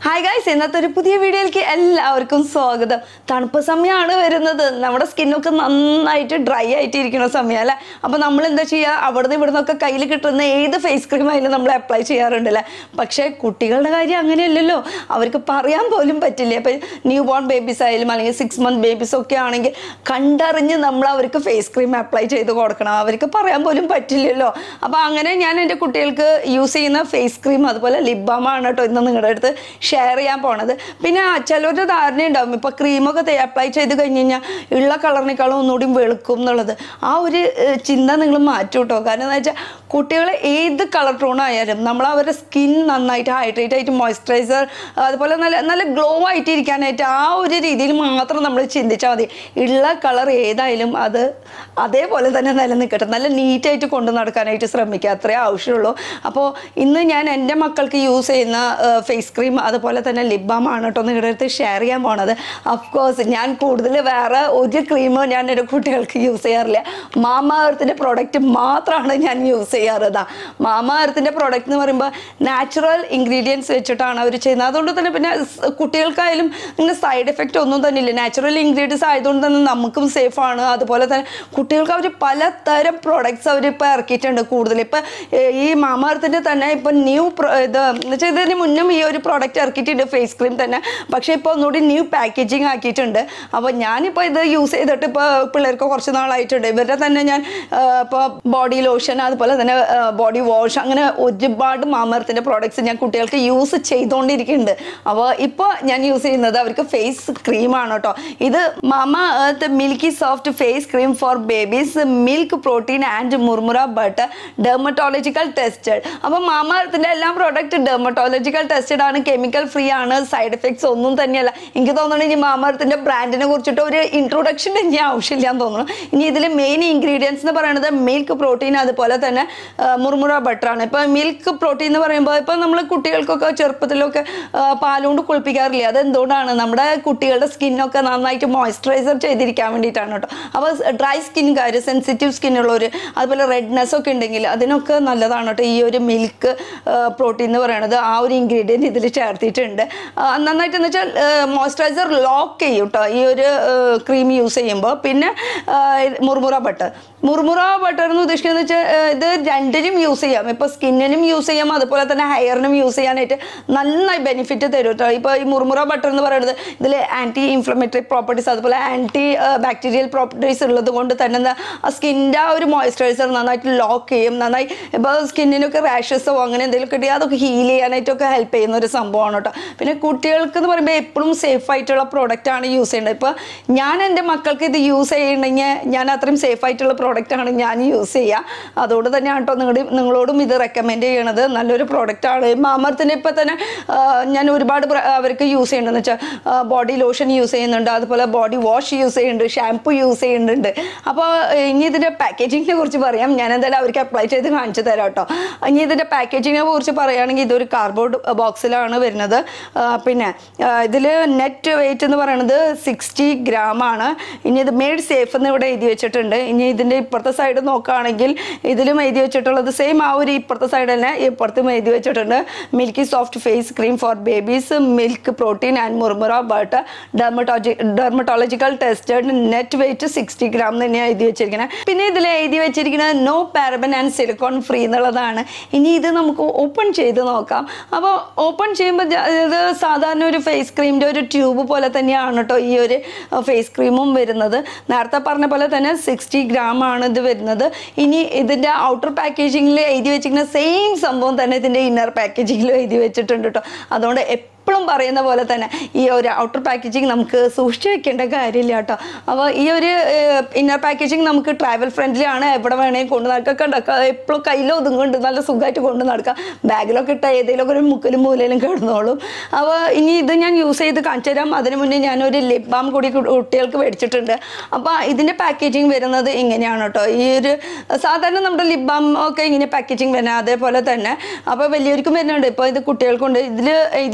Hi guys ഇന്നത്തെ ഒരു പുതിയ വീഡിയോയിലേക്ക് എല്ലാവർക്കും സ്വാഗതം തണുപ്പ് സമയമാണ് വരുന്നത് നമ്മുടെ സ്കിന്നൊക്കെ നന്നായിട്ട് ഡ്രൈ ആയിട്ട് ഇരിക്കുന്ന സമയം അല്ലേ അപ്പോൾ നമ്മൾ എന്താ ചെയ്യുക അവിടുന്ന് ഇവിടുന്ന് ഒക്കെ കയ്യിൽ കിട്ടുന്ന ഏത് ഫേസ് ക്രീം ആയാലും നമ്മൾ അപ്ലൈ ചെയ്യാറുണ്ടല്ലേ പക്ഷേ കുട്ടികളുടെ കാര്യം അങ്ങനെയല്ലല്ലോ അവർക്ക് പറയാൻ പോലും പറ്റില്ല അപ്പോൾ ന്യൂ ബോൺ ബേബീസ് ആയാലും അല്ലെങ്കിൽ സിക്സ് മന്ത് ബേബീസ് ഒക്കെ ആണെങ്കിൽ കണ്ടറിഞ്ഞ് നമ്മൾ അവർക്ക് ഫേസ് ക്രീം അപ്ലൈ ചെയ്ത് കൊടുക്കണം അവർക്ക് പറയാൻ പോലും പറ്റില്ലല്ലോ അപ്പോൾ അങ്ങനെ ഞാൻ എൻ്റെ കുട്ടികൾക്ക് യൂസ് ചെയ്യുന്ന ഫേസ് ക്രീം അതുപോലെ ലിപ് ബാമാണ് കേട്ടോ ഇന്ന് നിങ്ങളുടെ അടുത്ത് ഷെയർ ചെയ്യാൻ പോണത് പിന്നെ ചിലരുടെ ധാരണ ഉണ്ടാവും ഇപ്പോൾ ക്രീമൊക്കെ അപ്ലൈ ചെയ്ത് കഴിഞ്ഞ് കഴിഞ്ഞാൽ ഉള്ള കളറിനേക്കാളും ഒന്നുകൂടി വെളുക്കും എന്നുള്ളത് ആ ഒരു ഏഹ്, ചിന്ത നിങ്ങൾ മാറ്റും കേട്ടോ കാരണം എന്താ വെച്ചാൽ കുട്ടികൾ ഏത് കളർ ടോൺ ആയാലും നമ്മൾ അവരുടെ സ്കിൻ നന്നായിട്ട് ഹൈഡ്രേറ്റ് ആയിട്ട് മോയ്സ്ചറൈസർ അതുപോലെ നല്ല നല്ല ഗ്ലോ ആയിട്ട് ഇരിക്കാനായിട്ട് ആ ഒരു രീതിയിൽ മാത്രം നമ്മൾ ചിന്തിച്ചാൽ മതി ഉള്ള കളർ ഏതായാലും അത് അതേപോലെ തന്നെ നിലനിൽക്കട്ടെ നല്ല നീറ്റായിട്ട് കൊണ്ടു നടക്കാനായിട്ട് ശ്രമിക്കുക അത്രേ ആവശ്യമുള്ളൂ അപ്പോൾ ഇന്ന് ഞാൻ എൻ്റെ മക്കൾക്ക് യൂസ് ചെയ്യുന്ന ഫേസ് ക്രീം അതുപോലെ തന്നെ ലിപ് ബാം ആണ് കേട്ടോ നിങ്ങളുടെ അടുത്ത് ഷെയർ ചെയ്യാൻ പോണത് അഫ്കോഴ്സ് ഞാൻ കൂടുതൽ വേറെ ഒരു ക്രീമോ ഞാൻ എൻ്റെ കുട്ടികൾക്ക് യൂസ് ചെയ്യാറില്ല മാമ എർത്തിൻ്റെ പ്രോഡക്റ്റ് മാത്രമാണ് ഞാൻ യൂസ് ചെയ്യാറതാ മാമ എർത്തിൻ്റെ പ്രോഡക്റ്റ് എന്ന് പറയുമ്പോൾ നാച്ചുറൽ ഇൻഗ്രീഡിയൻസ് വെച്ചിട്ടാണ് അവർ ചെയ്യുന്നത് അതുകൊണ്ട് തന്നെ പിന്നെ സ് കുട്ടികൾക്കായാലും ഇങ്ങനെ സൈഡ് എഫക്റ്റ് ഒന്നും തന്നെ ഇല്ല നാച്ചുറൽ ഇൻഗ്രീഡിയൻസ് ആയതുകൊണ്ട് തന്നെ നമുക്കും സേഫ് ആണ് അതുപോലെ തന്നെ കുട്ടികൾക്ക് അവർ പലതരം പ്രോഡക്ട്സ് അവർ ഇപ്പോൾ ഇറക്കിയിട്ടുണ്ട് കൂടുതൽ ഇപ്പം ഈ മാമാർത്തിൻ്റെ തന്നെ ഇപ്പം ന്യൂ ഇത് എന്ന് വെച്ചാൽ ഇതിന് മുന്നും ഈ ഒരു പ്രോഡക്റ്റ് ഇറക്കിയിട്ടുണ്ട് ഫേസ് ക്രീം തന്നെ പക്ഷേ ഇപ്പോൾ ഒന്നുകൂടി ന്യൂ പാക്കേജിങ് ആക്കിയിട്ടുണ്ട് അപ്പോൾ ഞാനിപ്പോൾ ഇത് യൂസ് ചെയ്തിട്ട് ഇപ്പോൾ പിള്ളേർക്ക് കുറച്ച് നാളായിട്ടുണ്ട് ഇവരുടെ തന്നെ ഞാൻ ഇപ്പോൾ ബോഡി ലോഷൻ അതുപോലെ തന്നെ ബോഡി വാഷ് അങ്ങനെ ഒരുപാട് മാമർത്തിൻ്റെ പ്രോഡക്ട്സ് ഞാൻ കുട്ടികൾക്ക് യൂസ് ചെയ്തുകൊണ്ടിരിക്കുന്നുണ്ട് അപ്പോൾ ഇപ്പോൾ ഞാൻ യൂസ് ചെയ്യുന്നത് അവർക്ക് ഫേസ് ക്രീമാണ് കേട്ടോ ഇത് Mama Earth milky soft face cream for babies milk protein and murumuru butter dermatological tested അപ്പോൾ മാമ എർത്തിൻ്റെ എല്ലാ പ്രോഡക്റ്റ് ഡെർമറ്റോളജിക്കൽ ടെസ്റ്റഡ് ആണ് കെമിക്കൽ ഫ്രീ ആണ് സൈഡ് എഫക്ട്സ് ഒന്നും തന്നെയല്ല എനിക്ക് തോന്നുന്നു ഇനി മാമ എർത്തിൻ്റെ ബ്രാൻഡിനെ കുറിച്ചിട്ട് ഒരു ഇൻട്രൊഡക്ഷൻ ഇനി ആവശ്യമില്ല എന്ന് തോന്നുന്നു ഇനി ഇതിൽ മെയിൻ ഇൻഗ്രീഡിയൻസ് എന്ന് പറയുന്നത് മിൽക്ക് പ്രോട്ടീൻ അതുപോലെ തന്നെ ആ, മുർമുറ ബട്ടറാണ് ഇപ്പോൾ മിൽക്ക് പ്രോട്ടീൻ എന്ന് പറയുമ്പോൾ ഇപ്പോൾ നമ്മൾ കുട്ടികൾക്കൊക്കെ ചെറുപ്പത്തിലൊക്കെ ആ, പാലുകൊണ്ട് കുളിപ്പിക്കാറില്ല അതെന്തുകൊണ്ടാണ് നമ്മുടെ കുട്ടികളുടെ സ്കിന്നൊക്കെ നന്നായിട്ട് മോയ്സ്ചറൈസർ ചെയ്തിരിക്കാൻ വേണ്ടിയിട്ടാണ് കേട്ടോ അപ്പോൾ ഡ്രൈ സ്കിൻകാർ സെൻസിറ്റീവ് സ്കിന്നുള്ളവർ അതുപോലെ റെഡ്നെസ് ഒക്കെ ഉണ്ടെങ്കിൽ അതിനൊക്കെ നല്ലതാണ് കേട്ടോ ഈ ഒരു മിൽക്ക് പ്രോട്ടീൻ എന്ന് പറയുന്നത് ആ ഒരു ഇൻഗ്രീഡിയൻറ്റ് ഇതിൽ ചേർത്തിട്ടുണ്ട് ആ, നന്നായിട്ട് എന്ന് വെച്ചാൽ മോയ്സ്ചറൈസർ ലോക്ക് ചെയ്യും കേട്ടോ ഈ ഒരു ക്രീം യൂസ് ചെയ്യുമ്പോൾ പിന്നെ ആ, ഇത് മുർമുറ ബട്ടർ മുർമുറ ബട്ടർ എന്ന് ഉദ്ദേശിക്കുന്നത് വെച്ചാൽ ഇത് രണ്ടിനും യൂസ് ചെയ്യാം ഇപ്പോൾ സ്കിന്നിനും യൂസ് ചെയ്യാം അതുപോലെ തന്നെ ഹെയറിനും യൂസ് ചെയ്യാനായിട്ട് നന്നായി ബെനിഫിറ്റ് തരും കേട്ടോ ഇപ്പോൾ ഈ മുർമുറ ബട്ടർ എന്ന് പറയുന്നത് ഇതിൽ ആൻറ്റി ഇൻഫ്ലമേറ്ററി പ്രോപ്പർട്ടീസ് അതുപോലെ ആൻറ്റി ബാക്ടീരിയൽ പ്രോപ്പർട്ടീസ് ഉള്ളത് കൊണ്ട് തന്നെ എന്താ ആ സ്കിൻ്റെ ആ ഒരു മോയ്സ്ചറൈസർ നന്നായിട്ട് ലോക്ക് ചെയ്യും നന്നായി ഇപ്പോൾ സ്കിന്നിനൊക്കെ റാഷസോ അങ്ങനെ എന്തെങ്കിലും കിട്ടിയാൽ അതൊക്കെ ഹീൽ ചെയ്യാനായിട്ടൊക്കെ ഹെൽപ്പ് ചെയ്യുന്ന ഒരു സംഭവമാണ് കേട്ടോ പിന്നെ കുട്ടികൾക്ക് എന്ന് പറയുമ്പോൾ എപ്പോഴും സേഫ് ആയിട്ടുള്ള പ്രോഡക്റ്റ് ആണ് യൂസ് ചെയ്യേണ്ടത് ഇപ്പോൾ ഞാൻ എൻ്റെ മക്കൾക്ക് ഇത് യൂസ് ചെയ്യണമെങ്കിൽ ഞാൻ അത്രയും സേഫ് ആയിട്ടുള്ള പ്രോഡക്റ്റ് ആണ് ഞാൻ യൂസ് ചെയ്യുക അതുകൊണ്ട് തന്നെയാണ് കേട്ടോ നിങ്ങളുടെ നിങ്ങളോടും ഇത് റെക്കമെൻഡ് ചെയ്യണത് നല്ലൊരു പ്രോഡക്റ്റ് ആണ് മാമർത്തിൻ്റെ ഇപ്പം തന്നെ ആ, ഞാൻ ഒരുപാട് പ്ര- അവർക്ക് യൂസ് ചെയ്യുന്നുണ്ടെന്ന് വെച്ചാൽ ബോഡി ലോഷൻ യൂസ് ചെയ്യുന്നുണ്ട് അതുപോലെ ബോഡി വാഷ് യൂസ് ചെയ്യുന്നുണ്ട് ഷാംപൂ യൂസ് ചെയ്യുന്നുണ്ട് അപ്പോൾ ഇനി ഇതിൻ്റെ പാക്കേജിങ്ങിനെ കുറിച്ച് പറയാം ഞാൻ എന്തായാലും അവർക്ക് അപ്ലൈ ചെയ്ത് കാണിച്ചു തരാം കേട്ടോ ഇനി ഇതിൻ്റെ പാക്കേജിങ്ങിനെ കുറിച്ച് പറയുകയാണെങ്കിൽ ഇതൊരു കാർഡ്ബോർഡ് ബോക്സിലാണ് വരുന്നത് ആ, പിന്നെ ഇതിൽ നെറ്റ് വെയിറ്റ് എന്ന് പറയുന്നത് സിക്സ്റ്റി ഗ്രാം ആണ് ഇനി ഇത് മെയ്ഡ് സേഫ് എന്ന് ഇവിടെ എഴുതി വെച്ചിട്ടുണ്ട് ഇനി ഇതിൻ്റെ ഇപ്പുറത്തെ സൈഡ് നോക്കുകയാണെങ്കിൽ ഇതിലും എഴുതി വെച്ചിട്ടുള്ളത് സെയിം ആ ഒരു ഇപ്പുറത്തെ സൈഡ് തന്നെ ഇപ്പുറത്തും എഴുതി വെച്ചിട്ടുണ്ട് milky soft face cream for babies milk protein and murumuru butter dermatology dermatological tested net weight sixty gram തന്നെയാണ് എഴുതി വെച്ചിരിക്കുന്നത് പിന്നെ ഇതിൽ എഴുതി വെച്ചിരിക്കുന്നത് no paraben and silicone free എന്നുള്ളതാണ് ഇനി ഇത് നമുക്ക് ഓപ്പൺ ചെയ്ത് നോക്കാം അപ്പോൾ ഓപ്പൺ ചെയ്യുമ്പോൾ ജ- ഇത് സാധാരണ ഒരു ഫേസ് ക്രീമിൻ്റെ ഒരു ട്യൂബ് പോലെ തന്നെയാണ് കേട്ടോ ഈ ഒരു ഫേസ് ക്രീമും വരുന്നത് നേരത്തെ പറഞ്ഞ പോലെ തന്നെ സിക്സ്റ്റി ഗ്രാം ആണ് ഇത് വരുന്നത് ഇനി ഇതിൻ്റെ ഔട്ടർ പാക്കേജിങ്ങിൽ എഴുതി വെച്ചിരിക്കുന്ന സെയിം സംഭവം തന്നെ ഇതിൻ്റെ ഇന്നർ പാക്കേജിങ്ങിലും എഴുതി വെച്ചിട്ടുണ്ട് കേട്ടോ അതുകൊണ്ട് എപ്പോഴും പറയുന്ന പോലെ തന്നെ ഈ ഒരു ഔട്ടർ പാക്കേജിങ് നമുക്ക് സൂക്ഷിച്ച് വെക്കേണ്ട കാര്യമില്ല കേട്ടോ അപ്പോൾ ഈ ഒരു ഇന്നർ പാക്കേജിങ് നമുക്ക് ട്രാവൽ ഫ്രണ്ട്ലി ആണ് എവിടെ വേണമെങ്കിൽ കൊണ്ട് നടക്കുക ഉണ്ടാക്കുക എപ്പോഴും കയ്യിൽ ഒതുങ്ങുന്നുണ്ട് നല്ല സുഖമായിട്ട് കൊണ്ട് നടക്കാം ബാഗിലൊക്കെ ഇട്ട ഏതെങ്കിലുമൊക്കെ ഒരു മുക്കിലും മൂലയിലും കിടന്നോളും അപ്പോൾ ഇനി ഇത് ഞാൻ യൂസ് ചെയ്ത് കാണിച്ചു തരാം അതിന് മുന്നേ ഞാനൊരു ലിപ് ബാം കൂടി കു- കുട്ടികൾക്ക് മേടിച്ചിട്ടുണ്ട് അപ്പോൾ ഇതിൻ്റെ പാക്കേജിങ് വരുന്നത് ഇങ്ങനെയാണ് കേട്ടോ ഈ ഒരു സാധാരണ നമ്മുടെ ലിപ് ബാം ഒക്കെ ഇങ്ങനെ പാക്കേജിങ് വരുന്നത് അതേപോലെ തന്നെ അപ്പോൾ വലിയവർക്കും വരുന്നുണ്ട് ഇപ്പോൾ ഇത് കുട്ടികൾക്കുണ്ട് ഇതിൽ എഴുതി വെച്ചിരിക്കുന്നത്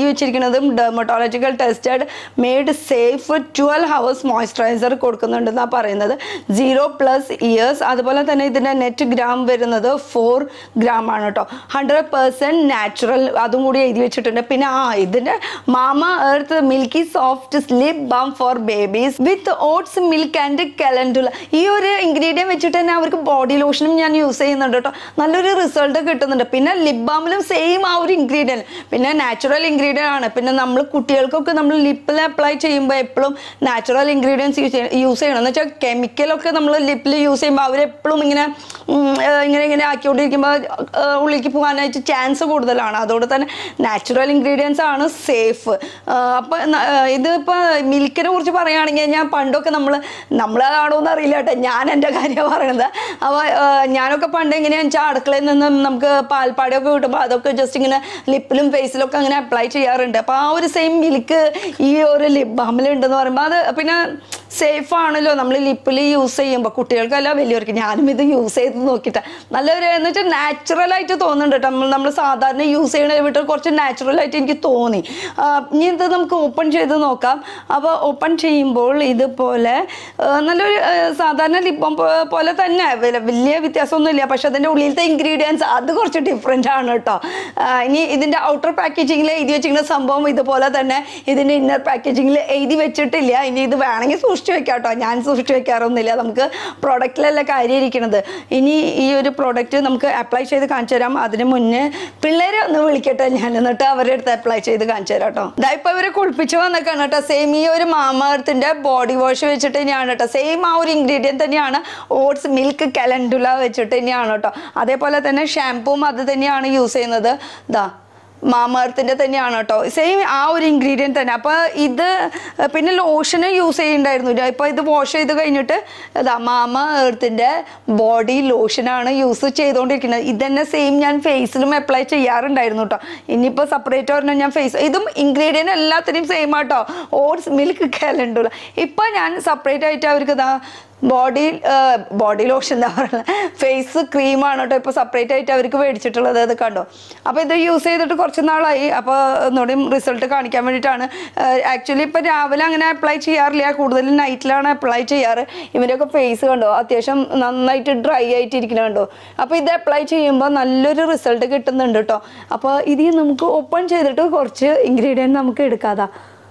ചെയ്തിരിക്കുന്നതും dermatological tested made safe twelve hours moisturiser കൊടുക്കുന്നുണ്ടെന്നാണ് പറയുന്നത് സീറോ പ്ലസ് ഇയേഴ്സ് അതുപോലെ തന്നെ ഇതിൻ്റെ നെറ്റ് ഗ്രാം വരുന്നത് ഫോർ ഗ്രാം ആണ് കേട്ടോ ഹൺഡ്രഡ് പേഴ്സെൻറ്റ് നാച്ചുറൽ അതും കൂടി എഴുതി വെച്ചിട്ടുണ്ട് പിന്നെ ആ ഇതിൻ്റെ Mama Earth milky soft slip balm for babies with oats milk and calendula ഈ ഒരു ഇൻഗ്രീഡിയൻ വെച്ചിട്ട് തന്നെ അവർക്ക് ബോഡി ലോഷനും ഞാൻ യൂസ് ചെയ്യുന്നുണ്ട് കേട്ടോ നല്ലൊരു റിസൾട്ട് കിട്ടുന്നുണ്ട് പിന്നെ ലിപ് ബാമിലും സെയിം ആ ഒരു ഇൻഗ്രീഡിയൻ പിന്നെ നാച്ചുറൽ ഇൻഗ്രീഡിയൻ ആണ് പിന്നെ നമ്മൾ കുട്ടികൾക്കൊക്കെ നമ്മൾ ലിപ്പിൽ അപ്ലൈ ചെയ്യുമ്പോൾ എപ്പോഴും നാച്ചുറൽ ഇൻഗ്രീഡിയൻസ് യൂസ് ചെയ്യണം യൂസ് ചെയ്യണം എന്ന് വെച്ചാൽ കെമിക്കലൊക്കെ നമ്മൾ ലിപ്പിൽ യൂസ് ചെയ്യുമ്പോൾ അവരെപ്പോഴും ഇങ്ങനെ ഉം, ഏർ ഇങ്ങനെ ഇങ്ങനെ ആക്കിക്കൊണ്ടിരിക്കുമ്പോൾ ഏർ ഉള്ളിലേക്ക് പോകാനായിട്ട് ചാൻസ് കൂടുതലാണ് അതുകൊണ്ട് തന്നെ നാച്ചുറൽ ഇൻഗ്രീഡിയൻസ് ആണ് സേഫ് അപ്പം ഇതിപ്പോൾ മിൽക്കിനെ കുറിച്ച് പറയുകയാണെങ്കിൽ ഞാൻ പണ്ടൊക്കെ നമ്മൾ നമ്മളാണോ എന്ന് അറിയില്ല കേട്ടോ ഞാൻ എൻ്റെ കാര്യമാണ് പറയണത് അപ്പോൾ ഞാനൊക്കെ പണ്ട് എങ്ങനെയാണെന്ന് വെച്ചാൽ അടുക്കളയിൽ നിന്ന് നമുക്ക് പാൽപ്പാടിയൊക്കെ കിട്ടുമ്പോൾ അതൊക്കെ ജസ്റ്റ് ഇങ്ങനെ ലിപ്പിലും ഫേസിലൊക്കെ അങ്ങനെ അപ്ലൈ ചെയ്യാറുണ്ട് അപ്പോൾ ആ ഒരു സെയിം മിൽക്ക് ഈ ഒരു ലിപ് ബാമിലുണ്ടെന്ന് പറയുമ്പോൾ അത് പിന്നെ സേഫ് ആണല്ലോ നമ്മൾ ലിപ്പിൽ യൂസ് ചെയ്യുമ്പോൾ കുട്ടികൾക്കല്ല വലിയവർക്ക് ഞാനും ഇത് യൂസ് ചെയ്ത് നോക്കിയിട്ട് നല്ലൊരു എന്ന് വെച്ചാൽ നാച്ചുറൽ ആയിട്ട് തോന്നുന്നുണ്ട് കേട്ടോ നമ്മൾ നമ്മൾ സാധാരണ യൂസ് ചെയ്യണ വിട്ട് കുറച്ച് നാച്ചുറൽ ആയിട്ട് എനിക്ക് തോന്നി ആ, ഇനി ഇത് നമുക്ക് ഓപ്പൺ ചെയ്ത് നോക്കാം അപ്പോൾ ഓപ്പൺ ചെയ്യുമ്പോൾ ഇതുപോലെ ആ, നല്ലൊരു ആ, സാധാരണ ലിപ്പം പോലെ തന്നെ വല- വലിയ വ്യത്യാസമൊന്നുമില്ല പക്ഷെ അതിൻ്റെ ഉള്ളിലത്തെ ഇൻഗ്രീഡിയൻസ് അത് കുറച്ച് ഡിഫറെൻ്റ് ആണ് കേട്ടോ ആ, ഇനി ഇതിൻ്റെ ഔട്ടർ പാക്കേജിങ്ങിൽ എഴുതി വെച്ചിരിക്കുന്ന സംഭവം ഇതുപോലെ തന്നെ ഇതിൻ്റെ ഇന്നർ പാക്കേജിങ്ങിൽ എഴുതി വെച്ചിട്ടില്ല ഇനി ഇത് വേണമെങ്കിൽ സൂക്ഷിച്ച് വെക്കാം കേട്ടോ ഞാൻ സൂക്ഷിച്ച് വെക്കാറൊന്നുമില്ല നമുക്ക് പ്രൊഡക്റ്റിലല്ല കാര്യം ഇരിക്കുന്നത് ഇനി ഈ ഒരു പ്രൊഡക്റ്റ് നമുക്ക് അപ്ലൈ ചെയ്ത് കാണിച്ചു തരാം അതിന് മുന്നേ പിള്ളേരെ ഒന്ന് വിളിക്കട്ടെ ഞാൻ എന്നിട്ട് അവരുടെ അടുത്ത് അപ്ലൈ ചെയ്ത് കാണിച്ചു തരാം കേട്ടോ ഇതാ ഇപ്പൊ ഇവരെ കുളിപ്പിച്ച് വന്നേക്കാണ് കേട്ടോ സെയിം ഈ ഒരു മാമർത്തിന്റെ ബോഡി വാഷ് വെച്ചിട്ട് തന്നെയാണ് കേട്ടോ സെയിം ആ ഒരു ഇൻഗ്രീഡിയൻ തന്നെയാണ് ഓട്സ് മിൽക്ക് കലൻഡുല വെച്ചിട്ട് തന്നെയാണ് കേട്ടോ അതേപോലെ തന്നെ ഷാമ്പൂവും അത് തന്നെയാണ് യൂസ് ചെയ്യുന്നത് ഇതാ മാമർത്തിൻ്റെ തന്നെയാണ് കേട്ടോ സെയിം ആ ഒരു ഇൻഗ്രീഡിയൻറ്റ് തന്നെ അപ്പോൾ ഇത് പിന്നെ ലോഷന് യൂസ് ചെയ്യുന്നുണ്ടായിരുന്നു ഇപ്പോൾ ഇത് വാഷ് ചെയ്ത് കഴിഞ്ഞിട്ട് ഇതാ മാമ എർത്തിൻ്റെ ബോഡി ലോഷനാണ് യൂസ് ചെയ്തുകൊണ്ടിരിക്കുന്നത് ഇതന്നെ സെയിം ഞാൻ ഫേസിലും അപ്ലൈ ചെയ്യാറുണ്ടായിരുന്നു കേട്ടോ ഇനിയിപ്പോൾ സെപ്പറേറ്റ് പറഞ്ഞാൽ ഞാൻ ഫേസ് ഇതും ഇൻഗ്രീഡിയൻറ്റ് എല്ലാത്തിനും സെയിം ആട്ടോ ഓട്സ് മിൽക്ക് കലണ്ടുള്ള ഇപ്പോൾ ഞാൻ സെപ്പറേറ്റ് ആയിട്ട് അവർക്ക് ഇതാ ബോഡി ബോഡി ലോഷൻ എന്താ പറയുന്നത് ഫേസ് ക്രീമാണ് കേട്ടോ ഇപ്പോൾ സെപ്പറേറ്റ് ആയിട്ട് അവർക്ക് മേടിച്ചിട്ടുള്ളത് അത് കണ്ടോ അപ്പോൾ ഇത് യൂസ് ചെയ്തിട്ട് കുറച്ച് നാളായി അപ്പോൾ ഒന്നുകൂടി റിസൾട്ട് കാണിക്കാൻ വേണ്ടിയിട്ടാണ് ആക്ച്വലി ഇപ്പോൾ രാവിലെ അങ്ങനെ അപ്ലൈ ചെയ്യാറില്ല കൂടുതലും നൈറ്റിലാണ് അപ്ലൈ ചെയ്യാറ് ഇവരൊക്കെ ഫേസ് കണ്ടോ അത്യാവശ്യം നന്നായിട്ട് ഡ്രൈ ആയിട്ട് ഇരിക്കണ കണ്ടോ അപ്പോൾ ഇത് അപ്ലൈ ചെയ്യുമ്പോൾ നല്ലൊരു റിസൾട്ട് കിട്ടുന്നുണ്ട് കേട്ടോ അപ്പോൾ ഇത് നമുക്ക് ഓപ്പൺ ചെയ്തിട്ട് കുറച്ച് ഇൻഗ്രീഡിയൻറ്റ് നമുക്ക് എടുക്കാതാ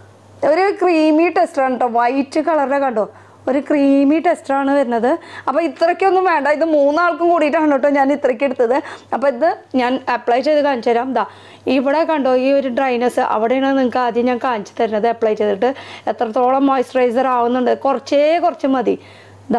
ഒരു ക്രീമി ടെസ്റ്ററാണ് കേട്ടോ വൈറ്റ് കളറിലെ കണ്ടോ ഒരു ക്രീമി ടെസ്റ്ററാണ് വരുന്നത് അപ്പോൾ ഇത്രയ്ക്കൊന്നും വേണ്ട ഇത് മൂന്നാൾക്കും കൂടിയിട്ടാണ് കേട്ടോ ഞാൻ ഇത്രയ്ക്ക് എടുത്തത് അപ്പോൾ ഇത് ഞാൻ അപ്ലൈ ചെയ്ത് കാണിച്ചു തരാം ദാ ഇവിടെ കണ്ടോ ഈ ഒരു ഡ്രൈനെസ് അവിടെയാണ് നിങ്ങൾക്ക് ആദ്യം ഞാൻ കാണിച്ചു തരുന്നത് അപ്ലൈ ചെയ്തിട്ട് എത്രത്തോളം മോയ്സ്ചറൈസർ ആവുന്നുണ്ട് കുറച്ചേ കുറച്ച് മതി ദാ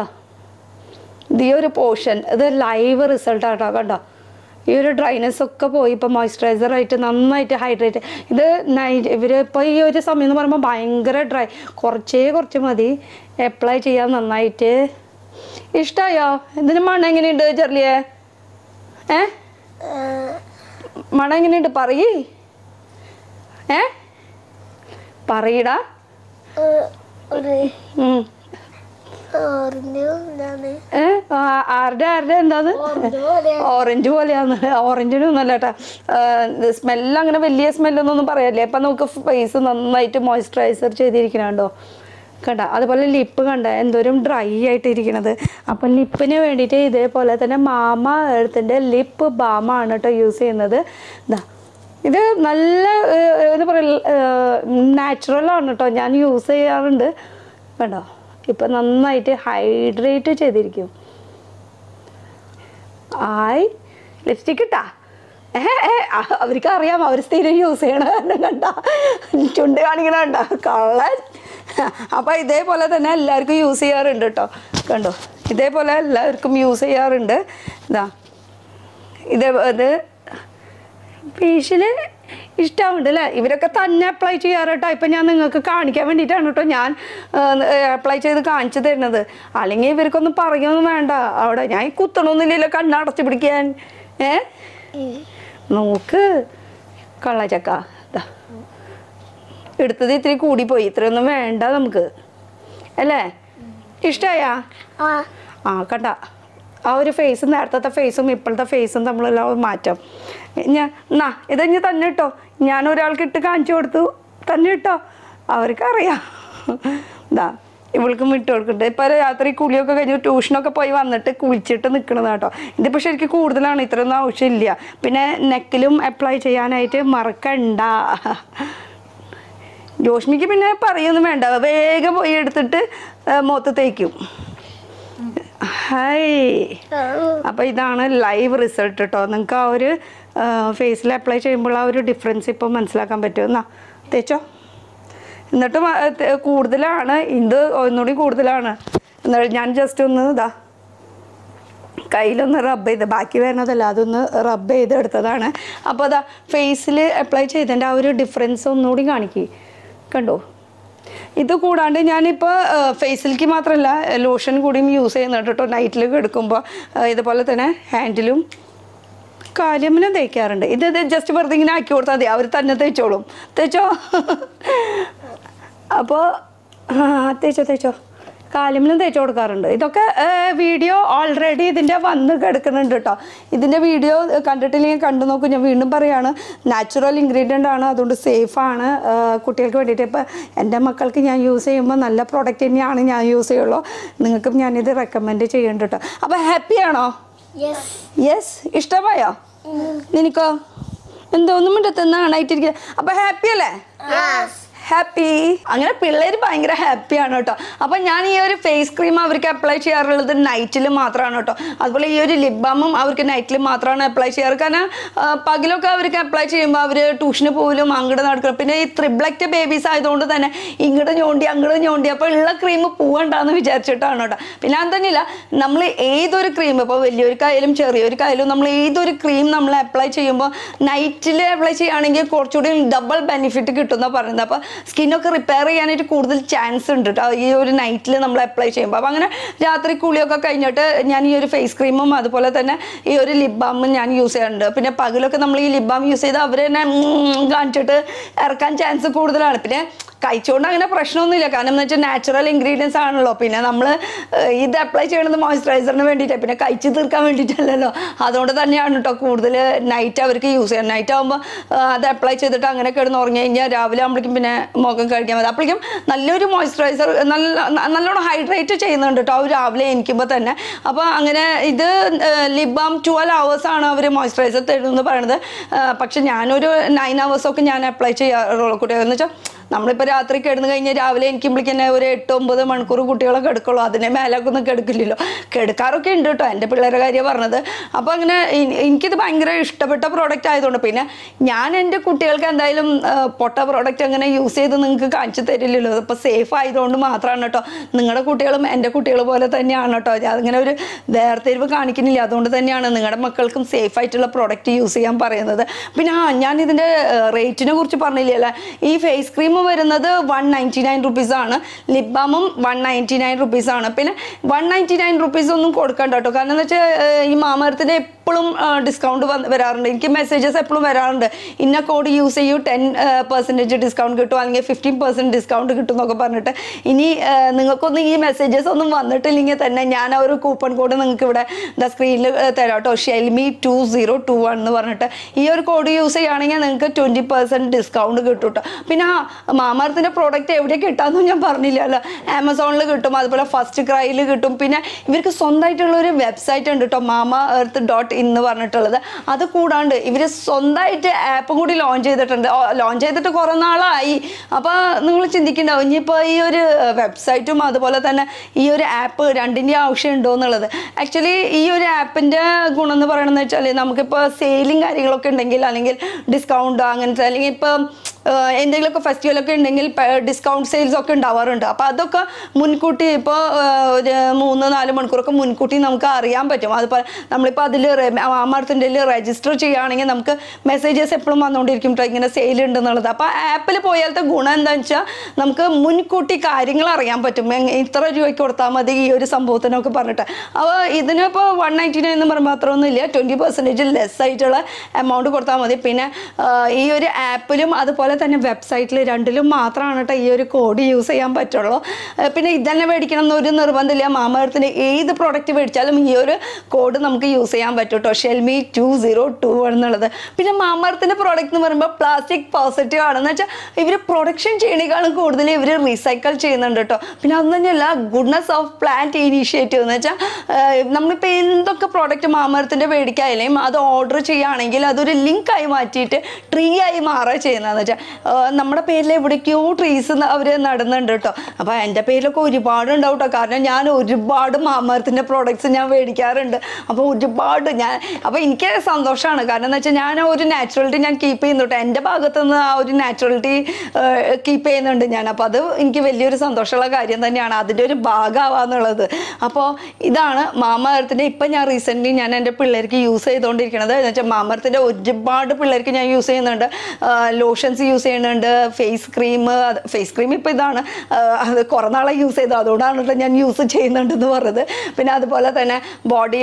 ഇത് ഈ ഒരു പോർഷൻ ഇത് ലൈവ് റിസൾട്ട് ആട്ടോ കണ്ടോ ഈ ഒരു ഡ്രൈനെസ് ഒക്കെ പോയി ഇപ്പോൾ മോയ്സ്ചറൈസർ ആയിട്ട് നന്നായിട്ട് ഹൈഡ്രേറ്റ് ഇത് നൈറ്റ് ഇവർ ഇപ്പോൾ ഈ ഒരു സമയം എന്ന് പറയുമ്പോൾ ഭയങ്കര ഡ്രൈ കുറച്ചേ കുറച്ച് മതി അപ്ലൈ ചെയ്യാൻ നന്നായിട്ട് ഇഷ്ടമായോ ഇതിന് മണം എങ്ങനെയുണ്ട് ചെറിയ ഏ മണം എങ്ങനെയുണ്ട് പറയേ ഏ പറയടാ ഒരു ഉം. ഓറഞ്ച് ഇതാണ് ഏ ആ, ആരുടെ ആരുടെ എന്താന്ന് ഓറഞ്ച് പോലെ ഓറഞ്ച് പോലെയാണ് ഓറഞ്ചിനൊന്നും അല്ല കേട്ടോ സ്മെല്ല് അങ്ങനെ വലിയ സ്മെല്ലൊന്നും പറയാല്ലേ അപ്പം നമുക്ക് ഫേസ് നന്നായിട്ട് മോയ്സ്ചറൈസർ ചെയ്തിരിക്കണുണ്ടോ കണ്ട അതുപോലെ ലിപ്പ് കണ്ട എന്തോരം ഡ്രൈ ആയിട്ട് ഇരിക്കണത് അപ്പം ലിപ്പിന് വേണ്ടിയിട്ട് ഇതേപോലെ തന്നെ മാമ എഴുത്തിൻ്റെ ലിപ്പ് ബാമാണ് കേട്ടോ യൂസ് ചെയ്യുന്നത് ഇതാ ഇത് നല്ല ഏർ, എന്താ പറയുക നാച്ചുറൽ ആണ് കേട്ടോ ഞാൻ യൂസ് ചെയ്യാറുണ്ട് കണ്ടോ ഇപ്പം നന്നായിട്ട് ഹൈഡ്രേറ്റ് ചെയ്തിരിക്കും ആയി ലിപ്സ്റ്റിക് ഇട്ടാ ഏ ഏ അ- അവർക്ക് അറിയാം അവർ സ്ഥിരം യൂസ് ചെയ്യണ കാരണം കണ്ട ചുണ്ട് കാണിക്കണ കണ്ട കള്ളൻ അപ്പം ഇതേപോലെ തന്നെ എല്ലാവർക്കും യൂസ് ചെയ്യാറുണ്ട് കേട്ടോ കണ്ടോ ഇതേപോലെ എല്ലാവർക്കും യൂസ് ചെയ്യാറുണ്ട് ഇതാ ഇതേ ഇത് ഫേഷ്യല് ഇഷ്ടമുണ്ട് അല്ലേ ഇവരൊക്കെ തന്നെ അപ്ലൈ ചെയ്യാറ് കേട്ടോ ഇപ്പം ഞാൻ നിങ്ങൾക്ക് കാണിക്കാൻ വേണ്ടിയിട്ടാണ് കേട്ടോ ഞാൻ അപ്ലൈ ചെയ്ത് കാണിച്ചു തരുന്നത് അല്ലെങ്കിൽ ഇവർക്കൊന്നും പറയുമൊന്നും വേണ്ട അവിടെ ഞാൻ ഈ കുത്തണമൊന്നുമില്ലല്ലോ കണ്ണടച്ച് പിടിക്കാൻ ഏ നോക്ക് കള്ളച്ചക്ക ദാ. എടുത്തത് ഇത്തിരി കൂടിപ്പോയി ഇത്രയൊന്നും വേണ്ട നമുക്ക് അല്ലേ ഇഷ്ടമായാ ആ ആ കണ്ട ആ ഒരു ഫേസ് നേരത്തെ ഫേസും ഇപ്പോഴത്തെ ഫേസും തമ്മിലുള്ള ഒരു മാറ്റം ഞാൻ എന്നാ ഇത് ഇനി തന്നെ കേട്ടോ ഞാൻ ഒരാൾക്ക് ഇട്ട് കാണിച്ചു കൊടുത്തു തന്നെ കേട്ടോ അവർക്കറിയാം ഇതാ ഇവൾക്കും വിട്ടു കൊടുക്കുന്നുണ്ട് ഇപ്പൊ രാത്രി കുളിയൊക്കെ കഴിഞ്ഞ് ട്യൂഷനൊക്കെ പോയി വന്നിട്ട് കുളിച്ചിട്ട് നിൽക്കണത് കേട്ടോ ഇതിപ്പോ ശരിക്കും കൂടുതലാണ് ഇത്രയൊന്നും ആവശ്യമില്ല പിന്നെ നെക്കിലും അപ്ലൈ ചെയ്യാനായിട്ട് മറക്കണ്ട ജോഷ്മിക്ക് പിന്നെ പറയൊന്നും വേണ്ട വേഗം പോയി എടുത്തിട്ട് ആ, മുഖത്ത് തേക്കും ഹായ് അപ്പോൾ ഇതാണ് ലൈവ് റിസൾട്ട് കേട്ടോ നിങ്ങൾക്ക് ആ ഒരു ഫേസിൽ അപ്ലൈ ചെയ്യുമ്പോൾ ആ ഒരു ഡിഫറൻസ് ഇപ്പോൾ മനസ്സിലാക്കാൻ പറ്റും എന്നാ തേച്ചോ എന്നിട്ട് മ- ത- കൂടുതലാണ് ഇത് ഒന്നുകൂടി കൂടുതലാണ് എന്നാ ഞാൻ ജസ്റ്റ് ഒന്ന് ഇതാ കയ്യിലൊന്ന് റബ്ബ് ചെയ്ത് ബാക്കി വരുന്നതല്ല അതൊന്ന് റബ്ബ് ചെയ്ത് എടുത്തതാണ് അപ്പോൾ അതാ ഫേസിൽ അപ്ലൈ ചെയ്തതിൻ്റെ ആ ഒരു ഡിഫറൻസ് ഒന്നുകൂടി കാണിക്കുക കണ്ടോ ഇത് കൂടാണ്ട് ഞാനിപ്പോൾ ഫേസിലേക്ക് മാത്രമല്ല ലോഷൻ കൂടിയും യൂസ് ചെയ്യുന്നുണ്ട് കേട്ടോ നൈറ്റിൽ എടുക്കുമ്പോൾ ഇതുപോലെ തന്നെ ഹാൻഡിലും കാലിയമ്മനും തേക്കാറുണ്ട് ഇത് ഇത് ജസ്റ്റ് വെറുതെ ഇങ്ങനെ ആക്കി കൊടുത്താൽ മതി അവർ തന്നെ തേച്ചോളും തേച്ചോ അപ്പോൾ തേച്ചോ തേച്ചോ കാലിമിലും തേച്ച് കൊടുക്കാറുണ്ട് ഇതൊക്കെ വീഡിയോ ഓൾറെഡി ഇതിൻ്റെ വന്ന് കിടക്കുന്നുണ്ട് കേട്ടോ ഇതിൻ്റെ വീഡിയോ കണ്ടിട്ടില്ലെങ്കിൽ കണ്ടു നോക്കും ഞാൻ വീണ്ടും പറയാണ് നാച്ചുറൽ ഇൻഗ്രീഡിയൻ്റ് ആണ് അതുകൊണ്ട് സേഫാണ് കുട്ടികൾക്ക് വേണ്ടിയിട്ട് ഇപ്പോൾ എൻ്റെ മക്കൾക്ക് ഞാൻ യൂസ് ചെയ്യുമ്പോൾ നല്ല പ്രോഡക്റ്റ് തന്നെയാണ് ഞാൻ യൂസ് ചെയ്യുള്ളൂ നിങ്ങൾക്കും ഞാനിത് റെക്കമെൻഡ് ചെയ്യുന്നുണ്ട് കേട്ടോ അപ്പോൾ ഹാപ്പിയാണോ യെസ് യെസ് ഇഷ്ടമായോ നിനക്കോ എന്തോ ഒന്നും മിണ്ടത്തുന്നാണായിട്ടിരിക്കുന്നത് അപ്പൊ ഹാപ്പി അല്ലേ ഹാപ്പി അങ്ങനെ പിള്ളേർ ഭയങ്കര ഹാപ്പിയാണ് കേട്ടോ അപ്പൊ ഞാൻ ഈ ഒരു ഫേസ് ക്രീം അവർക്ക് അപ്ലൈ ചെയ്യാറുള്ളത് നൈറ്റിൽ മാത്രമാണ് കേട്ടോ അതുപോലെ ഈ ഒരു ലിപ് ബാമും അവർക്ക് നൈറ്റിൽ മാത്രമാണ് അപ്ലൈ ചെയ്യാറ് കാരണം ആ, പകലൊക്കെ അവർക്ക് അപ്ലൈ ചെയ്യുമ്പോൾ അവർ ട്യൂഷന് പോലും അങ്ങോട്ട് നടക്കണം പിന്നെ ഈ ത്രിബ്ലക്റ്റ് ബേബീസ് ആയതുകൊണ്ട് തന്നെ ഇങ്ങോട്ട് ഞോണ്ടി അങ്ങോട്ട് ഞോണ്ടി അപ്പോൾ ഉള്ള ക്രീം പോവണ്ടെന്ന് വിചാരിച്ചിട്ടാണ് കേട്ടോ പിന്നെ അത് തന്നെയില്ല നമ്മൾ ഏതൊരു ക്രീം ഇപ്പോൾ വലിയൊരുക്കായാലും ചെറിയൊരുക്കായാലും നമ്മൾ ഏതൊരു ക്രീം നമ്മൾ അപ്ലൈ ചെയ്യുമ്പോൾ നൈറ്റിൽ അപ്ലൈ ചെയ്യുകയാണെങ്കിൽ കുറച്ചുകൂടി ഡബിൾ ബെനിഫിറ്റ് കിട്ടുന്ന പറയുന്നത് അപ്പോൾ സ്കിന്നൊക്കെ റിപ്പയർ ചെയ്യാനായിട്ട് കൂടുതൽ ചാൻസ് ഉണ്ട് കേട്ടോ ഈ ഒരു നൈറ്റിൽ നമ്മൾ അപ്ലൈ ചെയ്യുമ്പോൾ അപ്പോൾ അങ്ങനെ രാത്രി കുളിയൊക്കെ കഴിഞ്ഞിട്ട് ഞാൻ ഈ ഒരു ഫേസ് ക്രീമും അതുപോലെ തന്നെ ഈ ഒരു ലിപ് ബാമും ഞാൻ യൂസ് ചെയ്യാറുണ്ട് പിന്നെ പകലൊക്കെ നമ്മൾ ഈ ലിപ് ബാം യൂസ് ചെയ്ത് അവർ തന്നെ ഉം കാണിച്ചിട്ട് ഇറക്കാൻ ചാൻസ് കൂടുതലാണ് പിന്നെ കഴിച്ചുകൊണ്ട് അങ്ങനെ പ്രശ്നമൊന്നുമില്ല കാരണം എന്ന് വെച്ചാൽ നാച്ചുറൽ ഇൻഗ്രീഡിയൻസ് ആണല്ലോ പിന്നെ നമ്മൾ ഇത് അപ്ലൈ ചെയ്യണത് മോയ്സ്ചറൈസറിന് വേണ്ടിയിട്ടാണ് പിന്നെ കഴിച്ച് തീർക്കാൻ വേണ്ടിയിട്ടല്ലല്ലോ അതുകൊണ്ട് തന്നെയാണ് കേട്ടോ കൂടുതൽ നൈറ്റ് അവർക്ക് യൂസ് ചെയ്യാൻ നൈറ്റ് ആകുമ്പോൾ അത് അപ്ലൈ ചെയ്തിട്ട് അങ്ങനെ കിടന്ന് ഉറങ്ങി കഴിഞ്ഞാൽ രാവിലെ ആകുമ്പോഴേക്കും പിന്നെ മുഖം കഴിക്കാൻ മതി അപ്പോഴേക്കും നല്ലൊരു മോയ്സ്ചറൈസർ നല്ല ന- നല്ലോണം ഹൈഡ്രേറ്റ് ചെയ്യുന്നുണ്ട് കേട്ടോ അവർ രാവിലെ എനിക്കുമ്പോൾ തന്നെ അപ്പോൾ അങ്ങനെ ഇത് ലിബാം ട്വൽവ് അവേഴ്സ് ആണ് അവർ മോയ്സ്ചറൈസർ തരുമെന്ന് പറയുന്നത് ആ, പക്ഷെ ഞാനൊരു നയൻ അവേഴ്സൊക്കെ ഞാൻ അപ്ലൈ ചെയ്യാറുള്ളൂ കുട്ടികളെന്ന് വെച്ചാൽ നമ്മളിപ്പോൾ രാത്രി കിടന്നു കഴിഞ്ഞാൽ രാവിലെ എനിക്കുമ്പോഴേക്ക് തന്നെ ഒരു എട്ട് ഒമ്പത് മണിക്കൂർ കുട്ടികളൊക്കെ എടുക്കുള്ളൂ അതിനെ മേലൊക്കെ ഒന്നും കിടക്കില്ലല്ലോ കിടക്കാറൊക്കെ ഉണ്ട് കേട്ടോ എൻ്റെ പിള്ളേരുടെ കാര്യം പറഞ്ഞത് അപ്പോൾ അങ്ങനെ എനി- എനിക്കിത് ഭയങ്കര ഇഷ്ടപ്പെട്ട പ്രോഡക്റ്റ് ആയതുകൊണ്ട് പിന്നെ ഞാൻ എൻ്റെ കുട്ടികൾക്ക് എന്തായാലും ആ, പൊട്ട പ്രോഡക്റ്റ് അങ്ങനെ യൂസ് ചെയ്ത് നിങ്ങൾക്ക് കാണിച്ചു തരില്ലല്ലോ ഇപ്പോൾ സേഫ് ആയതുകൊണ്ട് മാത്രമാണ് കേട്ടോ നിങ്ങളുടെ കുട്ടികളും എൻ്റെ കുട്ടികൾ പോലെ തന്നെയാണ് കേട്ടോ അതിങ്ങനെ ഒരു വേർതിരിവ് കാണിക്കുന്നില്ല അതുകൊണ്ട് തന്നെയാണ് നിങ്ങളുടെ മക്കൾക്കും സേഫ് ആയിട്ടുള്ള പ്രോഡക്റ്റ് യൂസ് ചെയ്യാൻ പറയുന്നത് പിന്നെ ആ ഞാൻ ഇതിൻ്റെ റേറ്റിനെ കുറിച്ച് പറഞ്ഞില്ലല്ലേ ഈ ഫേസ് ക്രീം വരുന്നത് വൺ നയൻറ്റി നയൻ റുപ്പീസ് ആണ് ലിപ് ബാമും വൺ നയൻറ്റി നയൻ റുപ്പീസ് ആണ് പിന്നെ വൺ നയൻറ്റി നയൻ റുപ്പീസ് ഒന്നും കൊടുക്കണ്ട കേട്ടോ കാരണം എന്ന് വെച്ചാൽ ഈ മാമരത്തിന് എപ്പോഴും ഡിസ്കൗണ്ട് വരാറുണ്ട് എനിക്ക് മെസ്സേജസ് എപ്പോഴും വരാറുണ്ട് ഇന്ന കോഡ് യൂസ് ചെയ്യൂ ടെൻ പെർസെൻറ്റേജ് ഡിസ്കൗണ്ട് കിട്ടും അല്ലെങ്കിൽ ഫിഫ്റ്റീൻ പെർസെൻറ്റ് ഡിസ്കൗണ്ട് കിട്ടും എന്നൊക്കെ പറഞ്ഞിട്ട് ഇനി ആ, നിങ്ങൾക്കൊന്നും ഈ മെസ്സേജസ് ഒന്നും വന്നിട്ടില്ലെങ്കിൽ തന്നെ ഞാൻ ആ ഒരു കൂപ്പൺ കോഡ് നിങ്ങൾക്ക് ഇവിടെ എന്താ സ്ക്രീനിൽ തരാം കേട്ടോ Shelmi two zero two one എന്ന് പറഞ്ഞിട്ട് ഈ ഒരു കോഡ് യൂസ് ചെയ്യുകയാണെങ്കിൽ നിങ്ങൾക്ക് ട്വൻറ്റി പെർസെൻറ്റ് ഡിസ്കൗണ്ട് കിട്ടും കേട്ടോ പിന്നെ ആ മാമാർത്തിൻ്റെ പ്രോഡക്റ്റ് എവിടെ കിട്ടാമെന്നും ഞാൻ പറഞ്ഞില്ലല്ലോ ആമസോണിൽ കിട്ടും അതുപോലെ ഫസ്റ്റ് ക്രൈയിൽ കിട്ടും പിന്നെ ഇവർക്ക് സ്വന്തമായിട്ടുള്ള ഒരു വെബ്സൈറ്റ് ഉണ്ട് കേട്ടോ മാമ എർത്ത് ഡോട്ട് ഇന്ന് പറഞ്ഞിട്ടുള്ളത് അത് കൂടാണ്ട് ഇവർ സ്വന്തമായിട്ട് ആപ്പും കൂടി ലോഞ്ച് ചെയ്തിട്ടുണ്ട് ലോഞ്ച് ചെയ്തിട്ട് കുറേ നാളായി അപ്പോൾ നിങ്ങൾ ചിന്തിക്കുന്നുണ്ടാവും ഇനിയിപ്പോൾ ഈ ഒരു വെബ്സൈറ്റും അതുപോലെ തന്നെ ഈ ഒരു ആപ്പ് രണ്ടിൻ്റെ ആവശ്യം ഉണ്ടോ എന്നുള്ളത് ആക്ച്വലി ഈ ഒരു ആപ്പിൻ്റെ ഗുണം എന്ന് പറയണമെന്ന് വെച്ചാൽ നമുക്കിപ്പോൾ സെയിലും കാര്യങ്ങളൊക്കെ ഉണ്ടെങ്കിൽ അല്ലെങ്കിൽ ഡിസ്കൗണ്ട് അങ്ങനത്തെ അല്ലെങ്കിൽ ഇപ്പം ഏഹ് എന്തെങ്കിലുമൊക്കെ ഫെസ്റ്റിവലൊക്കെ ഉണ്ടെങ്കിൽ ഡിസ്കൗണ്ട് സെയിൽസ് ഒക്കെ ഉണ്ടാവാറുണ്ട് അപ്പോൾ അതൊക്കെ മുൻകൂട്ടി ഇപ്പോൾ ഒരു മൂന്ന് നാല് മണിക്കൂറൊക്കെ മുൻകൂട്ടി നമുക്ക് അറിയാൻ പറ്റും അതുപോലെ നമ്മളിപ്പോൾ അതിൽ അമർത്തിൻ്റെ രജിസ്റ്റർ ചെയ്യുകയാണെങ്കിൽ നമുക്ക് മെസ്സേജസ് എപ്പോഴും വന്നുകൊണ്ടിരിക്കും ട്ടോ ഇങ്ങനെ സെയിൽ ഉണ്ടെന്നുള്ളത് അപ്പോൾ ആപ്പിൽ പോയാലത്തെ ഗുണം എന്താണെന്ന് വെച്ചാൽ നമുക്ക് മുൻകൂട്ടി കാര്യങ്ങൾ അറിയാൻ പറ്റും എങ് ഇത്ര രൂപയ്ക്ക് കൊടുത്താൽ മതി ഈ ഒരു സംഭവത്തിനൊക്കെ പറഞ്ഞിട്ട് അപ്പോൾ ഇതിനിപ്പോൾ വൺ നയൻറ്റി നയൻ എന്ന് പറയുമ്പോൾ മാത്രമൊന്നുമില്ല ട്വൻറ്റി പെർസെൻറ്റേജ് ലെസ് ആയിട്ടുള്ള എമൗണ്ട് കൊടുത്താൽ മതി പിന്നെ ആ, ഈ ഒരു ആപ്പിലും അതുപോലെ തന്നെ വെബ്സൈറ്റിൽ രണ്ടിലും മാത്രമാണ് കേട്ടോ ഈ ഒരു കോഡ് യൂസ് ചെയ്യാൻ പറ്റുള്ളൂ ഏഹ് പിന്നെ ഇതന്നെ മേടിക്കണം എന്നൊരു നിർബന്ധമില്ല മാമേഴ്ത്തിന് ഏത് പ്രോഡക്റ്റ് മേടിച്ചാലും ഈ ഒരു കോഡ് നമുക്ക് യൂസ് ചെയ്യാൻ പറ്റും കേട്ടോ ഷെൽമി ടു സീറോ ടു എന്നുള്ളത് പിന്നെ മാമേഴ്ത്തിൻ്റെ പ്രോഡക്റ്റ് എന്ന് പറയുമ്പോൾ പ്ലാസ്റ്റിക് പോസിറ്റീവ് ആണെന്ന് വെച്ചാൽ ഇവർ പ്രൊഡക്ഷൻ ചെയ്യണേക്കാളും കൂടുതൽ ഇവർ റീസൈക്കിൾ ചെയ്യുന്നുണ്ട് കേട്ടോ പിന്നെ അത് തന്നെയല്ല ഗുഡ്നസ് ഓഫ് പ്ലാന്റ് ഇനീഷ്യേറ്റീവ് എന്ന് വെച്ചാൽ നമ്മളിപ്പോൾ എന്തൊക്കെ പ്രോഡക്റ്റ് മാമരത്തിൻ്റെ മേടിക്കായാലും അത് ഓർഡർ ചെയ്യുകയാണെങ്കിൽ അതൊരു ലിങ്ക് ആയി മാറ്റിയിട്ട് ട്രീ ആയി മാറുക ചെയ്യുന്നതെന്ന് വെച്ചാൽ നമ്മുടെ പേരിൽ എവിടേക്കോ ട്രീസ് അവർ നടുന്നുണ്ട് കേട്ടോ അപ്പോൾ എൻ്റെ പേരിലൊക്കെ ഒരുപാട് ഉണ്ടാവും കേട്ടോ കാരണം ഞാൻ ഒരുപാട് മാമരത്തിൻ്റെ പ്രോഡക്റ്റ്സ് ഞാൻ മേടിക്കാറുണ്ട് അപ്പോൾ ഒരുപാട് ഞാൻ അപ്പോൾ എനിക്ക് സന്തോഷമാണ് കാരണം എന്ന് വെച്ചാൽ ഞാൻ ഒരു നാച്ചുറാലിറ്റി ഞാൻ കീപ്പ് ചെയ്യുന്നു കേട്ടോ എൻ്റെ ഭാഗത്തു നിന്ന് ആ ഒരു നാച്ചുറാലിറ്റി കീപ്പ് ചെയ്യുന്നുണ്ട് ഞാൻ അപ്പോൾ അത് എനിക്ക് വലിയൊരു സന്തോഷമുള്ള കാര്യം തന്നെയാണ് അതിൻ്റെ ഒരു ഭാഗമാവാന്നുള്ളത് അപ്പോൾ ഇതാണ് മാമരത്തിൻ്റെ ഇപ്പം ഞാൻ റീസെൻ്റ്ലി ഞാൻ എൻ്റെ പിള്ളേർക്ക് യൂസ് ചെയ്തുകൊണ്ടിരിക്കുന്നത് എന്ന് വെച്ചാൽ മാമരത്തിൻ്റെ ഒരുപാട് പിള്ളേർക്ക് ഞാൻ യൂസ് ചെയ്യുന്നുണ്ട് ലോഷൻസ് യൂസ് ചെയ്യുന്നുണ്ട് ഫേസ് ക്രീം ഫേസ് ക്രീം ഇപ്പോൾ ഇതാണ് ആ, അത് കുറേ നാളെ യൂസ് ചെയ്തു അതുകൊണ്ടാണ് കേട്ടോ ഞാൻ യൂസ് ചെയ്യുന്നുണ്ടെന്ന് പറഞ്ഞത് പിന്നെ അതുപോലെ തന്നെ ബോഡി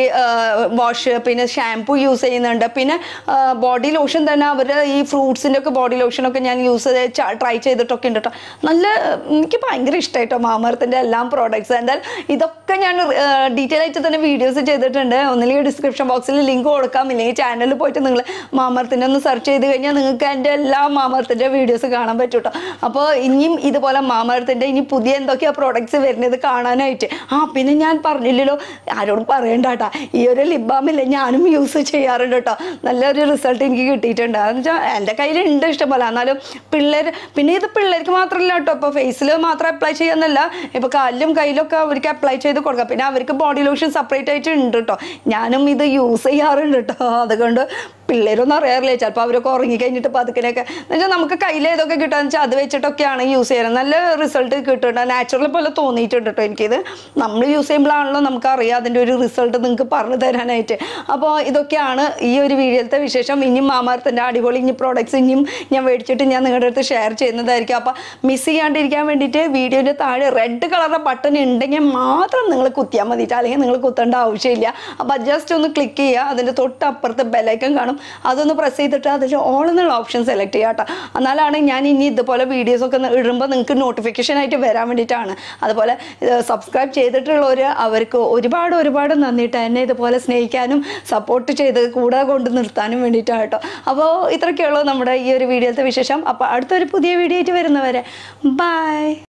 വാഷ് പിന്നെ ഷാംപൂ യൂസ് ചെയ്യുന്നുണ്ട് പിന്നെ ബോഡി ലോഷൻ തന്നെ അവർ ഈ ഫ്രൂട്ട്സിൻ്റെ ഒക്കെ ബോഡി ലോഷനൊക്കെ ഞാൻ യൂസ് ചെയ്ത് ട്രൈ ചെയ്തിട്ടൊക്കെ ഉണ്ട് കേട്ടോ നല്ല എനിക്ക് ഭയങ്കര ഇഷ്ടമായിട്ടോ മാമരത്തിൻ്റെ എല്ലാം പ്രോഡക്ട്സ് എന്തായാലും ഇതൊക്കെ ഞാൻ ഡീറ്റെയിൽ ആയിട്ട് തന്നെ വീഡിയോസ് ചെയ്തിട്ടുണ്ട് ഒന്നില്ലെങ്കിൽ ഡിസ്ക്രിപ്ഷൻ ബോക്സിൽ ലിങ്ക് കൊടുക്കാം ഇല്ലെങ്കിൽ ചാനലിൽ പോയിട്ട് നിങ്ങൾ മാമരത്തിൻ്റെ ഒന്ന് സെർച്ച് ചെയ്ത് കഴിഞ്ഞാൽ നിങ്ങൾക്ക് എൻ്റെ എല്ലാ മാമരത്തിൻ്റെ വീഡിയോസ് കാണാൻ പറ്റും കേട്ടോ അപ്പോൾ ഇനിയും ഇതുപോലെ മാമരത്തിൻ്റെ ഇനി പുതിയ എന്തൊക്കെയാണ് പ്രോഡക്ട്സ് വരുന്നത് കാണാനായിട്ട് ആ പിന്നെ ഞാൻ പറഞ്ഞില്ലല്ലോ ആരോടും പറയണ്ട കേട്ടോ ഈ ഒരു ലിബാമില്ലേ ഞാനും യൂസ് ചെയ്യാറുണ്ട് കേട്ടോ നല്ലൊരു റിസൾട്ട് എനിക്ക് കിട്ടിയിട്ടുണ്ട് അതെന്ന് വെച്ചാൽ എൻ്റെ കയ്യിലുണ്ട് ഇഷ്ടംപോലെ എന്നാലും പിള്ളേർ പിന്നെ ഇത് പിള്ളേർക്ക് മാത്രമല്ല കേട്ടോ ഇപ്പോൾ ഫേസിൽ മാത്രം അപ്ലൈ ചെയ്യാന്നല്ല ഇപ്പോൾ കാലിലും കയ്യിലൊക്കെ അവർക്ക് അപ്ലൈ ചെയ്ത് കൊടുക്കാം പിന്നെ അവർക്ക് ബോഡി ലോഷൻ സെപ്പറേറ്റ് ആയിട്ട് ഉണ്ട് കേട്ടോ ഞാനും ഇത് യൂസ് ചെയ്യാറുണ്ട് കേട്ടോ അതുകൊണ്ട് പിള്ളേരൊന്നും അറിയാറില്ല ചിലപ്പോൾ അവരൊക്കെ ഉറങ്ങി കഴിഞ്ഞിട്ട് പതുക്കിനൊക്കെ എന്നുവെച്ചാൽ നമുക്ക് കയ്യിൽ ഏതൊക്കെ കിട്ടുകയെന്ന് വെച്ചാൽ അത് വെച്ചിട്ടൊക്കെയാണ് യൂസ് ചെയ്യുന്നത് നല്ല റിസൾട്ട് കിട്ടുന്നുണ്ട് നാച്ചുറൽ പോലെ തോന്നിയിട്ടുണ്ട് കേട്ടോ എനിക്കിത് നമ്മൾ യൂസ് ചെയ്യുമ്പോഴാണല്ലോ നമുക്കറിയാം അതിൻ്റെ ഒരു റിസൾട്ട് നിങ്ങൾക്ക് പറഞ്ഞു തരാനായിട്ട് അപ്പോൾ ഇതൊക്കെയാണ് ഈ ഒരു വീഡിയോയിലത്തെ വിശേഷം ഇനിയും മാമാർത്തിൻ്റെ അടിപൊളി ഇനി പ്രോഡക്റ്റ്സ് ഇനിയും ഞാൻ മേടിച്ചിട്ട് ഞാൻ നിങ്ങളുടെ അടുത്ത് ഷെയർ ചെയ്യുന്നതായിരിക്കും അപ്പോൾ മിസ് ചെയ്യാണ്ടിരിക്കാൻ വേണ്ടിയിട്ട് വീഡിയോൻ്റെ താഴെ റെഡ് കളറിൻ്റെ ബട്ടൺ ഉണ്ടെങ്കിൽ മാത്രം നിങ്ങൾ കുത്തിയാൽ മതിയിട്ട് അല്ലെങ്കിൽ നിങ്ങൾ കുത്തേണ്ട ആവശ്യമില്ല അപ്പോൾ ജസ്റ്റ് ഒന്ന് ക്ലിക്ക് ചെയ്യുക അതിൻ്റെ തൊട്ടപ്പുറത്ത് ബെലൈക്കൺ കാണും അതൊന്ന് പ്രസ് ചെയ്തിട്ട് അതിൽ ഓൾ എന്നുള്ള ഓപ്ഷൻ സെലക്ട് ചെയ്യുക കേട്ടോ എന്നാലാണ് ഞാൻ ഇനി ഇതുപോലെ വീഡിയോസൊക്കെ ഇടുമ്പോൾ നിങ്ങൾക്ക് നോട്ടിഫിക്കേഷൻ ആയിട്ട് വരാൻ വേണ്ടിയിട്ടാണ് അതുപോലെ സബ്സ്ക്രൈബ് ചെയ്തിട്ടുള്ളവർ അവർക്ക് ഒരുപാട് ഒരുപാട് നന്ദിയിട്ട് എന്നെ ഇതുപോലെ സ്നേഹിക്കാനും സപ്പോർട്ട് ചെയ്ത് കൂടെ കൊണ്ട് നിർത്താനും വേണ്ടിയിട്ടാണ് കേട്ടോ അപ്പോൾ ഇത്രയൊക്കെയുള്ളൂ നമ്മുടെ ഈ ഒരു വീഡിയോത്തെ വിശേഷം അപ്പോൾ അടുത്തൊരു പുതിയ വീഡിയോ ആയിട്ട് വരുന്നവരെ ബൈ